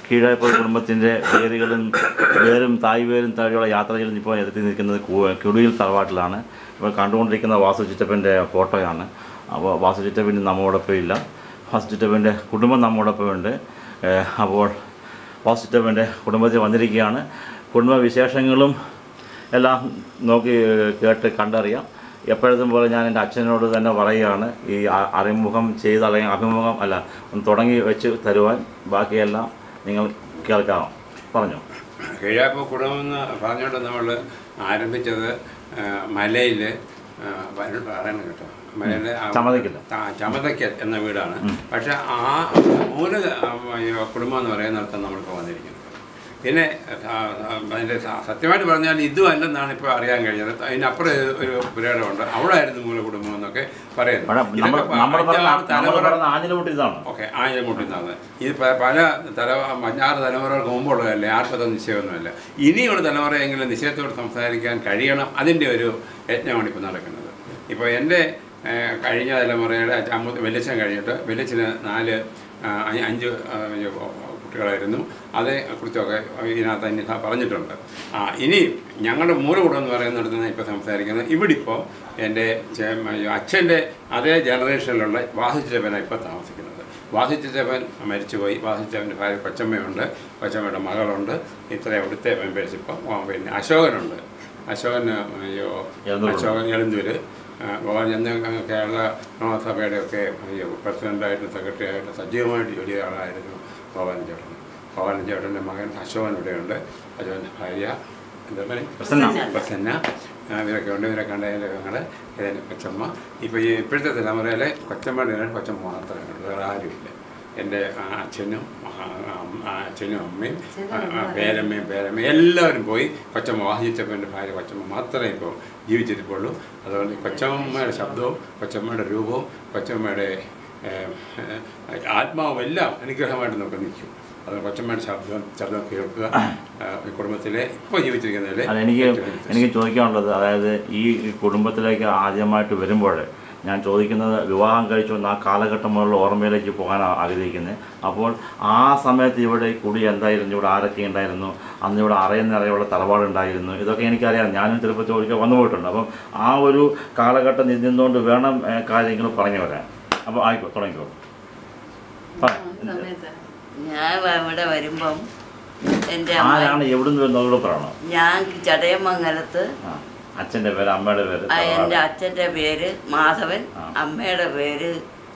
കീഴായപ്പുഴ കുടുംബത്തിൻ്റെ വേരുകളും വേരും തായ് വേരും താഴെയുള്ള യാത്ര ചെയ്ത് ഇപ്പോൾ എത്തി നിൽക്കുന്നത് കു- കുടിയിൽ തറവാട്ടിലാണ് ഇപ്പോൾ കണ്ടുകൊണ്ടിരിക്കുന്ന വാസു ചിറ്റപ്പൻ്റെ ഫോട്ടോയാണ് അപ്പോൾ വാസു ചിറ്റപ്പൻ നമ്മോടൊപ്പം ഇല്ല വാസു ചിറ്റപ്പൻ്റെ കുടുംബം നമ്മോടൊപ്പം ഉണ്ട് ഏഹ് അപ്പോൾ വാസു ചിറ്റപ്പൻ്റെ കുടുംബത്തിൽ വന്നിരിക്കുകയാണ് കുടുംബ വിശേഷങ്ങളും എല്ലാം നോക്കി കേട്ട് കണ്ടറിയാം എപ്പോഴത്തും പോലെ ഞാൻ എൻ്റെ അച്ഛനോട് തന്നെ പറയുകയാണ് ഈ അ- അറിമുഖം ചെയ്ത് അല്ലെങ്കിൽ അഭിമുഖം അല്ല ഒന്ന് തുടങ്ങി വെച്ച് തരുവാൻ ബാക്കിയെല്ലാം നിങ്ങൾ കേൾക്കാം പറഞ്ഞു കീഴാപ്പ കുടുംബം എന്ന് പറഞ്ഞുകൊണ്ട് നമ്മൾ ആരംഭിച്ചത് മലയിൽ പറയണം കേട്ടോ മലയിലെ ആ- ചമതയ്ക്കൽ. ആ, ചമതയ്ക്കൽ എന്ന വീടാണ് പക്ഷെ ആ മൂല ആ, കുടുംബം എന്ന് പറയുന്നിടത്ത് നമ്മൾക്ക് വന്നിരിക്കുന്നത് പിന്നെ ആ, ആ, അതിൻ്റെ സ- സത്യമായിട്ട് പറഞ്ഞാൽ ഇതും അല്ലെന്നാണ് ഇപ്പോൾ അറിയാൻ കഴിഞ്ഞത് അതിനപ്പുറം ഒരു പുരയിടമുണ്ട് അവിടെ ആയിരുന്നു മൂല കുടുംബം എന്നൊക്കെ പറയുന്നു അവിടെ നമ്മൾ ഇതൊക്കെ നമ്മൾ പറഞ്ഞ അഞ്ചാറ് നമ്മൾ തലമുറ പറഞ്ഞ ആഞ്ഞിലമുട്ടി ഇതാണ് ഓക്കെ ആയിരം കൂട്ടുന്നത് ഇത് പ- പല തല അഞ്ചാറ് തലമുറകൾക്ക് മുമ്പുള്ളതല്ലേ ആർക്കത് നിശ്ചയമൊന്നുമല്ല ഇനിയുള്ള തലമുറയെങ്കിലും നിശ്ചയത്തോട് സംസാരിക്കാൻ കഴിയണം അതിൻ്റെ ഒരു യജ്ഞമാണ് ഇപ്പോൾ നടക്കുന്നത് ഇപ്പോൾ എൻ്റെ ഏഹ്, കഴിഞ്ഞ തലമുറയുടെ അമ്മ വെല്ലിച്ചൻ കഴിഞ്ഞിട്ട് വെല്ലിച്ചന് നാല് ആ, അ- അഞ്ച് ആ, കുട്ടികളായിരുന്നു അതേ കുറിച്ചൊക്കെ ഇതിനകത്ത് തന്നെ ഇതാ പറഞ്ഞിട്ടുണ്ട് ആ ഇനി ഞങ്ങളുടെ മൂലകൂടം എന്ന് പറയുന്നിടത്ത് ഇപ്പോൾ സംസാരിക്കുന്നത് ഇവിടെ ഇപ്പോൾ എൻ്റെ ചെ- അച്ഛൻ്റെ അതേ ജനറേഷനിലുള്ള വാസുചേപ്പനാണ് ഇപ്പോൾ താമസിക്കുന്നത് വാസുചേപ്പൻ മരിച്ചുപോയി വാസുചേപ്പൻ്റെ ഭാര്യ കൊച്ചമ്മയുണ്ട് കൊച്ചമ്മയുടെ മകളുണ്ട് ഇത്ര അവിടുത്തെ മെമ്പേഴ്സ് ഇപ്പം ആ, പിന്നെ അശോകനുണ്ട് അശോകൻ അയ്യോ എളന്തൂർ. അശോകൻ എളന്തൂര് ഭഗവാൻ ചെന്ന് കേരള സഭയുടെ ഒക്കെ പ്രസിഡൻ്റായിട്ട് സെക്രട്ടറി ആയിട്ട് സജീവമായിട്ട് ജോലി ചെയ്ത ആളായിരുന്നു ഭഗവാൻ ചേട്ടൻ ഭഗവാൻ ചേട്ടൻ്റെ മകൻ അശോകൻ ഇവിടെയുണ്ട് അശോകൻ്റെ ഭാര്യ എന്താ പ്രസന്ന. പറയുക പ്രസന്ന ആ, ഇവരൊക്കെ ഉണ്ട് ഇവരെ കണ്ടതിൽ ഞങ്ങൾ ഇതിന് കൊച്ചമ്മ ഇപ്പോൾ ഈ ഇപ്പോഴത്തെ തലമുറയിലെ കൊച്ചമ്മയുടെ ഇടയിൽ കൊച്ചമ്മ മാത്രമേ ഉള്ളൂ വേറെ ആരുമില്ല എൻ്റെ ആ, അച്ഛനും ആ, ആ, അച്ഛനും അമ്മയും ആ, ആ, പേരമ്മയും പേരമ്മയും എല്ലാവരും പോയി കൊച്ചമ്മ വാഹിച്ചപ്പൻ്റെ ഭാര്യ കൊച്ചമ്മ മാത്രമേ ഇപ്പോൾ ജീവിച്ചിരിപ്പുള്ളൂ അതുകൊണ്ട് ഈ കൊച്ചമ്മയുടെ ശബ്ദവും കൊച്ചമ്മയുടെ രൂപവും കൊച്ചമ്മയുടെ ഏഹ്, ഏഹ്, ആത്മാവും എല്ലാം അനുഗ്രഹമായിട്ട് നമുക്ക് നിൽക്കും അത് കൊച്ചമ്മയുടെ ശബ്ദം ശബ്ദം കേൾക്കുക ആ, ഈ കുടുംബത്തിലെ ഇപ്പോൾ ജീവിച്ചിരിക്കുന്നതിലെ അല്ല എനിക്ക് ഏറ്റവും വലിയ എനിക്ക് ചോദിക്കാനുള്ളത് അതായത് ഈ കുടുംബത്തിലേക്ക് ആദ്യമായിട്ട് വരുമ്പോൾ ഞാൻ ചോദിക്കുന്നത് വിവാഹം കഴിച്ചു വന്ന ആ കാലഘട്ടം മുതലുള്ള ഓർമ്മയിലേക്ക് പോകാൻ ആഗ്രഹിക്കുന്നത് അപ്പോൾ ആ സമയത്ത് ഇവിടെ ഈ കുടി എന്തായിരുന്നു ഇവിടെ ആരൊക്കെ ഉണ്ടായിരുന്നു അന്ന് ഇവിടെ അറിയുന്ന അറിയുള്ള തറവാടുണ്ടായിരുന്നു ഇതൊക്കെ എനിക്കറിയാം ഞാനും തിരുപ്പതി ഒരിക്കൽ വന്നു പോയിട്ടുണ്ട് അപ്പം ആ ഒരു കാലഘട്ടം നിന്നുകൊണ്ട് വേണം ഏഹ്, കാര്യങ്ങൾ പറഞ്ഞു വരാൻ അപ്പോൾ ആയിക്കോ തുടങ്ങിക്കോ പറ. ഞാൻ വ- ഇവിടെ വരുമ്പം എൻ്റെ അമ്മ ആരാണ് എവിടുന്ന് വരുന്നതോട് പറയണം ഞാൻ ചടയമംഗലത്ത് ആ അച്ഛൻ്റെ പേര് അമ്മയുടെ പേര് ആ, എൻ്റെ തറവാട്. അച്ഛൻ്റെ പേര് മാധവൻ ആ. അമ്മയുടെ പേര്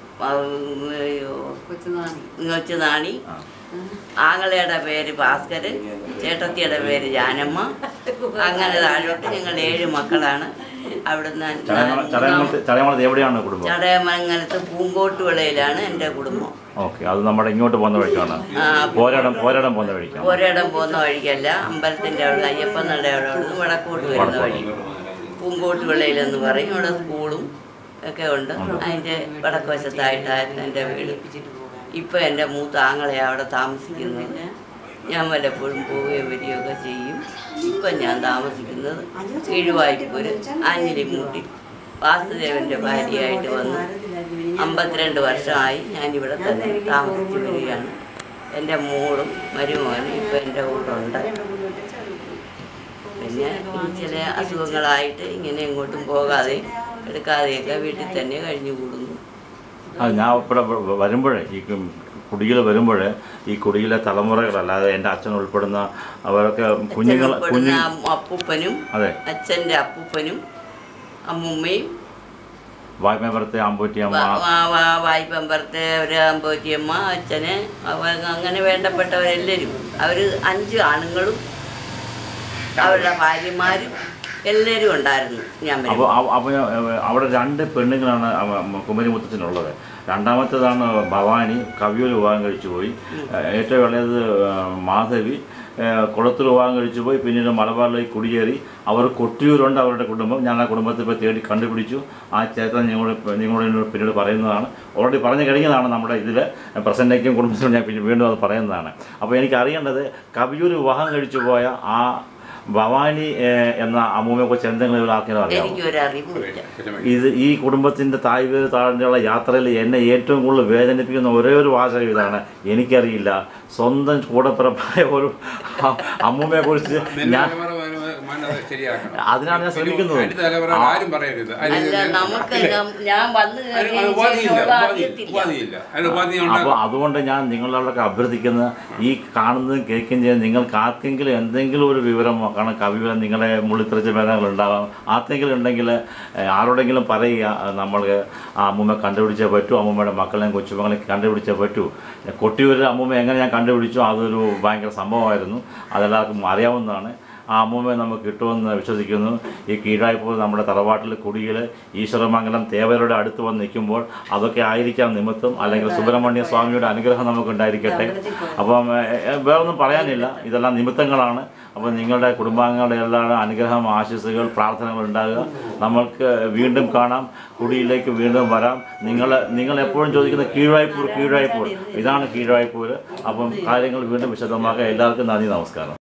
കൊച്ചുനാണി ആ ആങ്ങളയുടെ പേര് ഭാസ്കരൻ ചേട്ടത്തിയുടെ പേര് ജാനമ്മ അങ്ങനെ താഴോട്ട് ഞങ്ങൾ ഏഴ് മക്കളാണ് അവിടുന്ന് ചടയമംഗലം ചടയമംഗലത്ത് ചടയമംഗലത്ത് എവിടെയാണ് കുടുംബം ചടയമംഗലത്ത് പൂങ്കോട്ടുവിളയിലാണ് എൻ്റെ കുടുംബം ഓക്കെ അത് നമ്മുടെ ഇങ്ങോട്ട് പോകുന്ന വഴിക്കാണ് ആ, പോരാടം പോരാടം പോകുന്ന വഴിക്കാണ് ഒരിടം പോകുന്ന വഴിക്കല്ല അമ്പലത്തിൻ്റെ അവിടെ അയ്യപ്പൻ നട അവിടെ നിന്ന് വടക്കോട്ട് വരുന്ന വഴി പൂങ്കോട്ട് വിളയിലെന്ന് പറയും ഇവിടെ സ്കൂളും ഒക്കെ ഉണ്ട് അതിൻ്റെ വടക്ക് വശത്തായിട്ടായിരുന്നു എൻ്റെ വീട് ഇപ്പം എൻ്റെ മൂത്ത ആങ്ങളെ അവിടെ താമസിക്കുന്നത് ഞാൻ വല്ലപ്പോഴും പോവുകയും വരികയൊക്കെ ചെയ്യും ഇപ്പം ഞാൻ താമസിക്കുന്നത് കീഴുവായ്പൂര് ആഞ്ഞിലിമൂട്ടിൽ വാസുദേവൻ്റെ ഭാര്യയായിട്ട് വന്നു അമ്പത്തിരണ്ട് വർഷമായി ഞാനിവിടെ തന്നെ താമസിച്ചു വരികയാണ് എൻ്റെ മോളും മരുമോനും ഇപ്പം എൻ്റെ കൂടെ ഉണ്ട് പിന്നെ ഈ ചില അസുഖങ്ങളായിട്ട് ഇങ്ങനെ എങ്ങോട്ടും പോകാതെ എടുക്കാതെയൊക്കെ വീട്ടിൽ തന്നെ കഴിഞ്ഞു കൂടുന്നു അത് ഞാൻ ഇവിടെ വരുമ്പോഴേ ഈ കുടിയിൽ വരുമ്പോൾ ഈ കുടിയിലെ തലമുറകൾ അല്ലാതെ എൻ്റെ അച്ഛൻ ഉൾപ്പെടുന്ന അവരൊക്കെ കുഞ്ഞുങ്ങൾ അച്ഛനുൾപ്പെടുന്ന കുഞ്ഞു അമ്മ- അപ്പൂപ്പനും അതെ അച്ഛൻ്റെ അപ്പൂപ്പനും അമ്മുമ്മയും വായ്മപുരത്തെ അമ്പൂറ്റിയമ്മ വാ- വാ- വാ- വായ്പമ്പറത്തെ ഒരു അമ്പോറ്റിയമ്മ അച്ഛന് അവ- അങ്ങനെ വേണ്ടപ്പെട്ടവരെല്ലാവരും അവർ അഞ്ച് ആണുങ്ങളും അവരുടെ ഭാര്യമാരും എല്ലാവരും ഉണ്ടായിരുന്നു ഞാൻ അപ്പോൾ വരുമ്പോൾ അപ്പോൾ അവിടെ രണ്ട് പെണ്ണുങ്ങളാണ് അവ- കുമരി മുത്തച്ഛനുള്ളത് രണ്ടാമത്തേതാണ് ഭവാനി കവിയൂർ വിവാഹം കഴിച്ചു പോയി ഏറ്റവും ഇളയത് ആ, മാധവി ആ, കുളത്തൂർ വിവാഹം കഴിച്ചു പോയി പിന്നീട് മലബാറിലേക്ക് കുടിയേറി അവർ കൊട്ടിയൂരുണ്ട് അവരുടെ കുടുംബം ഞാൻ ആ കുടുംബത്തെ ഇപ്പോൾ തേടി കണ്ടുപിടിച്ചു ആ ചരിത്രം നിങ്ങളോട് നിങ്ങളോട് എന്നോട് പിന്നീട് പറയുന്നതാണ് ഓൾറെഡി പറഞ്ഞു കഴിഞ്ഞതാണ് നമ്മുടെ ഇതിൽ പ്രസൻറ്റേക്കും കുടുംബത്തിനും ഞാൻ പിന്നെ വീണ്ടും അത് പറയുന്നതാണ് അപ്പോൾ എനിക്ക് അറിയേണ്ടത് കവിയൂർ വിവാഹം കഴിച്ചു പോയ ആ ഭവാനി ഏഹ്, എന്ന അമ്മൂമ്മയെ കുറിച്ച് എന്തെങ്കിലും ഒരു ആർക്കെങ്കിലും അറിയാമോ എനിക്കൊരറിവുമില്ല ഇത് ഈ കുടുംബത്തിൻ്റെ തായ്വേര് താഴെയുള്ള യാത്രയിൽ എന്നെ ഏറ്റവും കൂടുതൽ വേദനിപ്പിക്കുന്ന ഒരേ ഒരു വാചകം ഇതാണ് എനിക്കറിയില്ല സ്വന്തം കൂടപ്പിറപ്പായ ഒരു അമ്മൂമ്മയെ കുറിച്ച് നിന്റെ ഞാൻ തലമുറ വരും- വന്നത് ശരിയാക്കണം അതിനാണ് ഞാൻ ശ്രമിക്കുന്നത്. അടുത്ത തലമുറ ആരും പറയരുത് അതിന് അല്ല നമുക്ക് നം- ഞാൻ വന്നു അതിന് കയറിയതിന് ഉപാധിയില്ല ശേഷമുള്ള ഉപാധി അറിയത്തില്ല ഉപാധിയില്ല അതിന് ഉപാധി അപ്പോൾ ഉണ്ടാകും അതുകൊണ്ട് ഞാൻ നിങ്ങളോടൊക്കെ അഭ്യർത്ഥിക്കുന്നത് ഈ കാണുന്നതും കേൾക്കുകയും ചെയ്യുന്ന നിങ്ങൾക്ക് ആർക്കെങ്കിലും എന്തെങ്കിലും ഒരു വിവരമോ കാരണം കവിവരം നിങ്ങളെ മുള്ളിത്തെറിച്ച ഭേദങ്ങൾ ഉണ്ടാവാം ആർക്കെങ്കിലും ഉണ്ടെങ്കിൽ ഏഹ്, ആരോടെങ്കിലും പറയുക ഏഹ്, നമ്മൾക്ക് ആ അമ്മൂമ്മ കണ്ടുപിടിച്ചേ പറ്റൂ അമ്മൂമ്മയുടെ മക്കളെയും കൊച്ചുമകളെ കണ്ടുപിടിച്ചേ പറ്റൂ കൊട്ടിയൂരിൽ അമ്മൂമ്മ എങ്ങനെ ഞാൻ കണ്ടുപിടിച്ചു അതൊരു ഭയങ്കര സംഭവമായിരുന്നു അതെല്ലാവർക്കും അറിയാവുന്നതാണ് ആ അമ്മൂമ്മയെ നമുക്ക് കിട്ടുമെന്ന് വിശ്വസിക്കുന്നു ഈ കീഴായ്പൂർ നമ്മുടെ തറവാട്ടിൽ കുടിയിൽ ഈശ്വരമംഗലം തേവരുടെ അടുത്ത് വന്ന് നിൽക്കുമ്പോൾ അതൊക്കെ ആയിരിക്കാം നിമിത്തം അല്ലെങ്കിൽ സുബ്രഹ്മണ്യ സ്വാമിയുടെ അനുഗ്രഹം നമുക്ക് ഉണ്ടായിരിക്കട്ടെ അപ്പം ഏ, ഏ, വേറൊന്നും പറയാനില്ല ഇതെല്ലാം നിമിത്തങ്ങളാണ് അപ്പോൾ നിങ്ങളുടെ കുടുംബാംഗങ്ങളുടെ എല്ലാം അനുഗ്രഹം ആശംസകൾ പ്രാർത്ഥനകൾ ഉണ്ടാകുക നമ്മൾക്ക് വീണ്ടും കാണാം കുടിയിലേക്ക് വീണ്ടും വരാം നിങ്ങൾ നിങ്ങൾ എപ്പോഴും ചോദിക്കുന്ന കീഴായ്പൂർ കീഴായ്പൂർ ഇതാണ് കീഴായ്പൂർ അപ്പം കാര്യങ്ങൾ വീണ്ടും വിശദമാക്കുക എല്ലാവർക്കും നന്ദി നമസ്കാരം